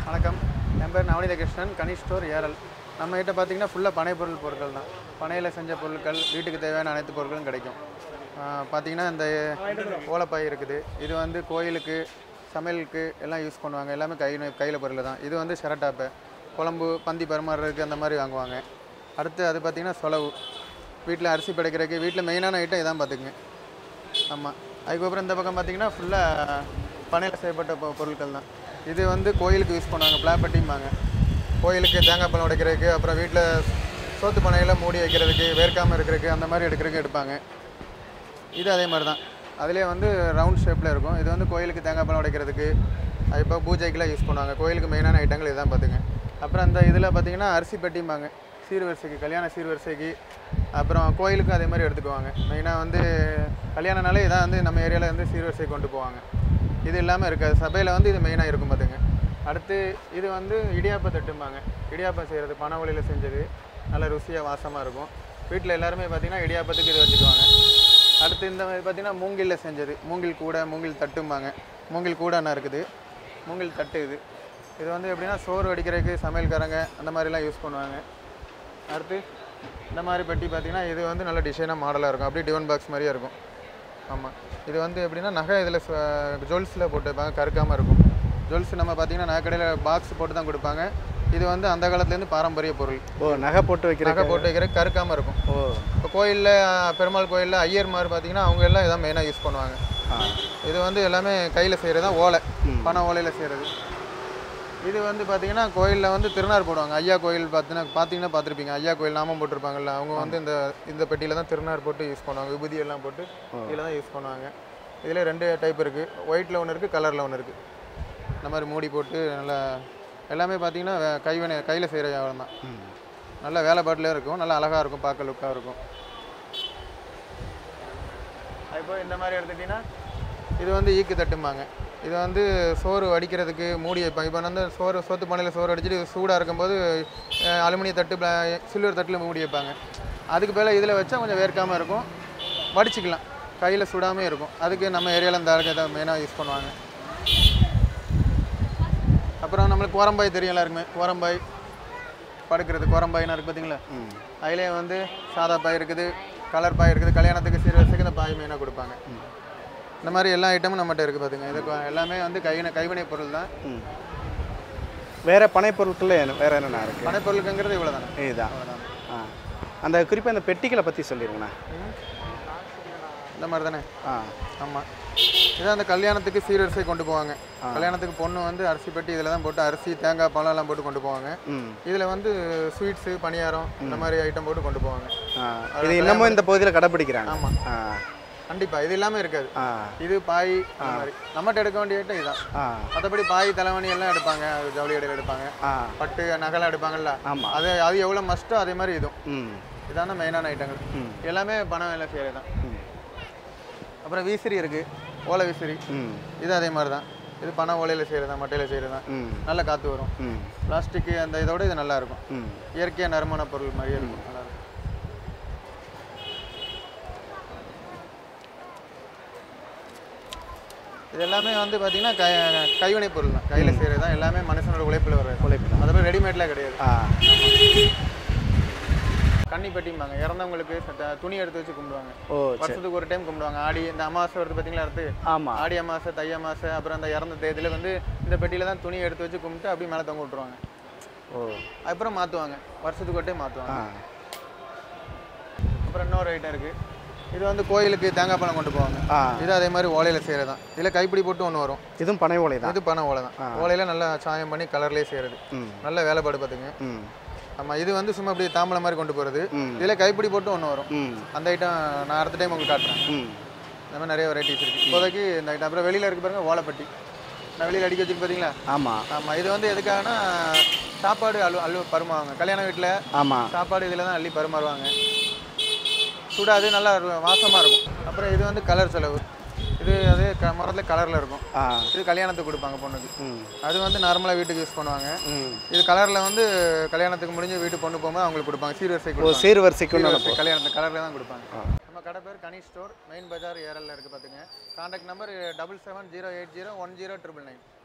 வணக்கம் என் பேர் நவநீத கிருஷ்ணன் கனி ஸ்டோர் ஏரல் நம்ம கிட்ட பார்த்தீங்கன்னா ஃபுல்லாக பனை பொருள் பொருட்கள் தான் பனையில் செஞ்ச பொருட்கள் வீட்டுக்கு தேவையான அனைத்து பொருட்களும் கிடைக்கும் ஆஹ் பார்த்தீங்கன்னா இந்த ஓலப்பாய் இருக்குது இது வந்து கோயிலுக்கு சமையலுக்கு எல்லாம் யூஸ் பண்ணுவாங்க எல்லாமே கை கையில் பொருள் தான் இது வந்து சிரட்டாப்பை குழம்பு பந்தி பரிமாறுறதுக்கு அந்த மாதிரி வாங்குவாங்க அடுத்து அது பார்த்தீங்கன்னா சொலவு வீட்டில் அரிசி படைக்கிறதுக்கு வீட்டில் மெயினான ஐட்டம் இதான் பார்த்துக்குங்க ஆமாம் அதுக்கப்புறம் இந்த பக்கம் பார்த்தீங்கன்னா ஃபுல்லாக பனையில் செய்யப்பட்ட பொ- பொருட்கள் தான் இது வந்து கோயிலுக்கு யூஸ் பண்ணுவாங்க பிளாப்பட்டிம்பாங்க கோயிலுக்கு தேங்காய் பழம் உடைக்கிறதுக்கு அப்புறம் வீட்டில் சோத்து பனையில் மூடி வைக்கிறதுக்கு வேர்க்காமல் இருக்கிறதுக்கு அந்த மாதிரி எடுக்கிறதுக்கு எடுப்பாங்க இது அதே மாதிரி தான் அதிலே வந்து ரவுண்ட் ஷேப்பில் இருக்கும் இது வந்து கோயிலுக்கு தேங்காய் பழம் உடைக்கிறதுக்கு அது இப்போ பூஜைக்கெலாம் யூஸ் பண்ணுவாங்க கோயிலுக்கு மெயினான ஐட்டங்கள் இதுதான் பார்த்துங்க அப்புறம் இந்த இதில் பார்த்தீங்கன்னா அரிசி பெட்டிம்பாங்க சீர்வரிசைக்கு கல்யாண சீர்வரிசைக்கு அப்புறம் கோயிலுக்கும் அதே மாதிரி எடுத்துக்குவாங்க மெயினாக வந்து கல்யாணனாலே இதான் வந்து நம்ம ஏரியாவில் வந்து சீர்வரிசை கொண்டு போவாங்க இது இல்லாமல் இருக்காது சபையில் வந்து இது மெயினாக இருக்கும் பார்த்துங்க அடுத்து இது வந்து இடியாப்ப தட்டும்பாங்க இடியாப்பம் செய்கிறது பனை ஒளியில் செஞ்சது நல்ல ருசியாக வாசமாக இருக்கும் வீட்டில் எல்லாருமே பார்த்தீங்கன்னா இடியாப்பத்துக்கு இது வச்சுக்குவாங்க அடுத்து இந்த மாதிரி பார்த்தீங்கன்னா மூங்கில்ல செஞ்சது மூங்கில் கூடை மூங்கில் தட்டும்பாங்க மூங்கில் கூடைன்னா இருக்குது மூங்கில் தட்டு இது இது வந்து எப்படின்னா சோறு வடிக்கிறதுக்கு சமையல்காரங்க அந்த மாதிரிலாம் யூஸ் பண்ணுவாங்க அடுத்து இந்த மாதிரி பெட்டி பார்த்தீங்கன்னா இது வந்து நல்ல டிசைனாக மாடலாக இருக்கும் அப்படியே டிவன் பாக்ஸ் மாதிரியே இருக்கும் ஆமாம் இது வந்து எப்படின்னா நகை இதில் ஜுவல்ஸில் போட்டு வைப்பாங்க கருக்காமல் இருக்கும் ஜுவல்ஸ் நம்ம பார்த்தீங்கன்னா நகை கடையில் பாக்ஸ் போட்டு தான் கொடுப்பாங்க இது வந்து அந்த காலத்துலேருந்து பாரம்பரிய பொருள் ஓ நகை போட்டு வைக்கிற நகை போட்டு வைக்கிற கருக்காமல் இருக்கும் ஓ இப்போ கோயிலில் பெருமாள் கோயிலில் ஐயர்மார் பார்த்தீங்கன்னா அவங்க எல்லாம் இதான் மெயினாக யூஸ் பண்ணுவாங்க ஆ இது வந்து எல்லாமே கையில் செய்கிறது தான் ஓலை பனை ஓலையில் செய்கிறது இது வந்து பார்த்தீங்கன்னா கோயிலில் வந்து திருநார் போடுவாங்க ஐயா கோயில் பார்த்தீங்கன்னா பார்த்தீங்கன்னா பார்த்துருப்பீங்க ஐயா கோயில் நாமம் போட்டிருப்பாங்கல்ல அவங்க வந்து இந்த இந்த பெட்டியில் தான் திருநார் போட்டு யூஸ் பண்ணுவாங்க விபூதி எல்லாம் போட்டு இதில் தான் யூஸ் பண்ணுவாங்க இதில் ரெண்டு டைப் இருக்குது ஒயிட்டில் ஒன்று இருக்குது கலரில் ஒன்று இருக்குது இந்த மாதிரி மூடி போட்டு நல்லா எல்லாமே பார்த்தீங்கன்னா வே- கைவினை கையில் செய்கிற வியாபாரம் தான் ம் நல்ல வேலைப்பாட்டிலே இருக்கும் நல்லா அழகாக இருக்கும் பார்க்க லுக்காக இருக்கும் இப்போ இந்த மாதிரி எடுத்துக்கிட்டிங்கன்னா இது வந்து ஈக்கு தட்டும்பாங்க இது வந்து சோறு வடிக்கிறதுக்கு மூடி வைப்பாங்க இப்போ வந்து சோறு சோத்து பானையில் சோறு அடிச்சுட்டு சூடாக இருக்கும்போது அஹ், அலுமினிய தட்டு பிளா- சில்வர் தட்டில் மூடி வைப்பாங்க அதுக்கு மேலே இதில் வச்சா கொஞ்சம் வேர்க்காமல் இருக்கும் வடிச்சுக்கலாம் கையில் சுடாமே இருக்கும் அதுக்கு நம்ம ஏரியாவில் இந்த ஆளுக்கு தான் மெயினாக யூஸ் பண்ணுவாங்க அப்புறம் நம்மளுக்கு கோரம்பாய் தெரியும் எல்லாருக்குமே கோரம்பாய் படுக்கிறது கோரம்பாய்னா இருக்குது பார்த்தீங்களா ம் அதிலே வந்து சாதா பாய் இருக்குது கலர் பாய் இருக்குது கல்யாணத்துக்கு சீர்வரிசைக்கு இந்த பாய் மெயினாக கொடுப்பாங்க இந்த மாதிரி எல்லா ஐட்டமும் நம்மகிட்ட இருக்குது பார்த்துங்க இது கொ- எல்லாமே வந்து கைவினை கைவினை பொருள் தான் ம் வேற பனை பொருட்கள் என்ன வேற என்னென்ன இருக்கு பனைப்பொருளுக்குங்கிறது இவ்வளோ தானே இதுதான் ஆ அந்த குறிப்பாக அந்த பெட்டிகளை பற்றி சொல்லிடுங்கண்ணா இந்த மாதிரி தானே ஆ ஆமாம் இதான் அந்த கல்யாணத்துக்கு சீரரிசை கொண்டு போவாங்க கல்யாணத்துக்கு பொண்ணு வந்து அரிசி பெட்டி இதில் தான் போட்டு அரிசி தேங்காய் பழம் எல்லாம் போட்டு கொண்டு போவாங்க ம் இதில் வந்து ஸ்வீட்ஸு பணியாரம் இந்த மாதிரி ஐட்டம் போட்டு கொண்டு போவாங்க ஆ இது இன்னமும் இந்த பகுதியில் கடைப்பிடிக்கிறாங்க ஆமாம் ஆ கண்டிப்பாக இது இல்லாமல் இருக்காது ஆ இது பாய் அந்த மாதிரி நம்மகிட்ட எடுக்க வேண்டிய ஐட்டம் இதுதான் ஆ மற்றபடி பாய் தலைவணி எல்லாம் எடுப்பாங்க அது ஜவுளி இடையில எடுப்பாங்க ஆ பட்டு நகைலாம் எடுப்பாங்கல்ல ஆமாம் அது அது எவ்வளோ மஸ்ட்டோ அதே மாதிரி இதுவும் ம் இதான மெயினான ஐட்டங்கள் ம் எல்லாமே பணம் வேலை செய்கிறது தான் ம் அப்புறம் விசிறி இருக்குது ஓலை விசிறி ம் இது அதே மாதிரி தான் இது பணம் ஓலையில் செய்கிறது தான் மட்டையில் செய்கிறது தான் ம் நல்ல காற்று வரும் ம் பிளாஸ்டிக்கு அந்த இதோட இது நல்லா இருக்கும் ம் இயற்கையாக நறுமண பொருள் மாதிரியே இருக்கும் நல்லா இருக்கும் இது எல்லாமே வந்து பார்த்தீங்கன்னா கை கைவினை பொருள் தான் கையில் செய்கிறது தான் எல்லாமே மனுஷனோட உழைப்பில் வர்றது உழைப்பு தான். அது மாதிரி ரெடிமேட்லாம் கிடையாது ஆ கன்னி பெட்டிம்பாங்க இறந்தவங்களுக்கு சட்ட- துணி எடுத்து வச்சு கும்பிடுவாங்க ஓ சரி வருஷத்துக்கு ஒரு டைம் கும்பிடுவாங்க ஆடி இந்த அமாவாசை வருது பார்த்தீங்களா அடுத்து ஆமாம் ஆடி அமாவாசை தை அமாவாசை அப்புறம் அந்த இறந்த தேதியில் வந்து இந்த பெட்டியில் தான் துணி எடுத்து வச்சு கும்பிட்டு அப்படியே மேலே தொங்க விட்ருவாங்க ஓ அப்புறம் மாற்றுவாங்க வருஷத்துக்கு ஒரு டைம் ஆ மாற்றுவாங்க அப்புறம் இன்னொரு ஐட்டம் இருக்குது இது வந்து கோயிலுக்கு தேங்காய் பழம் கொண்டு போவாங்க ஆ இது அதே மாதிரி ஓலையில் செய்கிறது தான் இதில் கைப்பிடி போட்டு ஒன்று வரும் இதுவும் பனை ஓலை தான் இது பனை ஓலை தான் ஓலையில் நல்லா சாயம் பண்ணி கலர்லேயே செய்கிறது ம் நல்ல வேலைப்பாடு பார்த்துங்க ம் ஆமாம் இது வந்து சும்மா அப்படியே தாம்பளம் மாதிரி கொண்டு போகிறது ம். இதில் கைப்பிடி போட்டு ஒன்று வரும் ம் அந்த ஐட்டம் நான் அடுத்த டைம் உங்களுக்கு காட்டுறேன் ம் இந்த மாதிரி நிறைய வெரைட்டிஸ் இருக்குது இப்போதைக்கு இந்த ஐட்டம் அப்புறம் வெளியில் இருக்கு பாருங்க ஓலைப்பட்டி நான் வெளியில் அடிக்க வச்சுருக்கு பார்த்தீங்களா ஆமாம் ஆமாம் இது வந்து எதுக்காகனா சாப்பாடு அழு அழு பருமாவாங்க கல்யாண வீட்டில் ஆமாம் சாப்பாடு இதில் தான் அள்ளி பருமாறுவாங்க சுடாது நல்லா வாசமாக இருக்கும் அப்புறம் இது வந்து கலர் செலவு இது அது க மரத்தில் கலரில் இருக்கும் ஆ இது கல்யாணத்துக்கு கொடுப்பாங்க பொண்ணுக்கு ம் அது வந்து நார்மலாக வீட்டுக்கு யூஸ் பண்ணுவாங்க ம் இது கலரில் வந்து கல்யாணத்துக்கு முடிஞ்சு வீட்டுக்கு பொண்ணு போகும்போது அவங்களுக்கு கொடுப்பாங்க சீர்வரிசை ஓ கொடுப்பாங்க சீர்வரிசைக்கு ஒன்று சீர்வரிசை கல்யாணத்துக்கு கலரில் தான் கொடுப்பாங்க ஆ. நம்ம கடை பேர் கனி ஸ்டோர் மெயின் பஜார் ஏரல்ல இருக்குது பார்த்துங்க contact number double seven zero eight zero one zero triple nine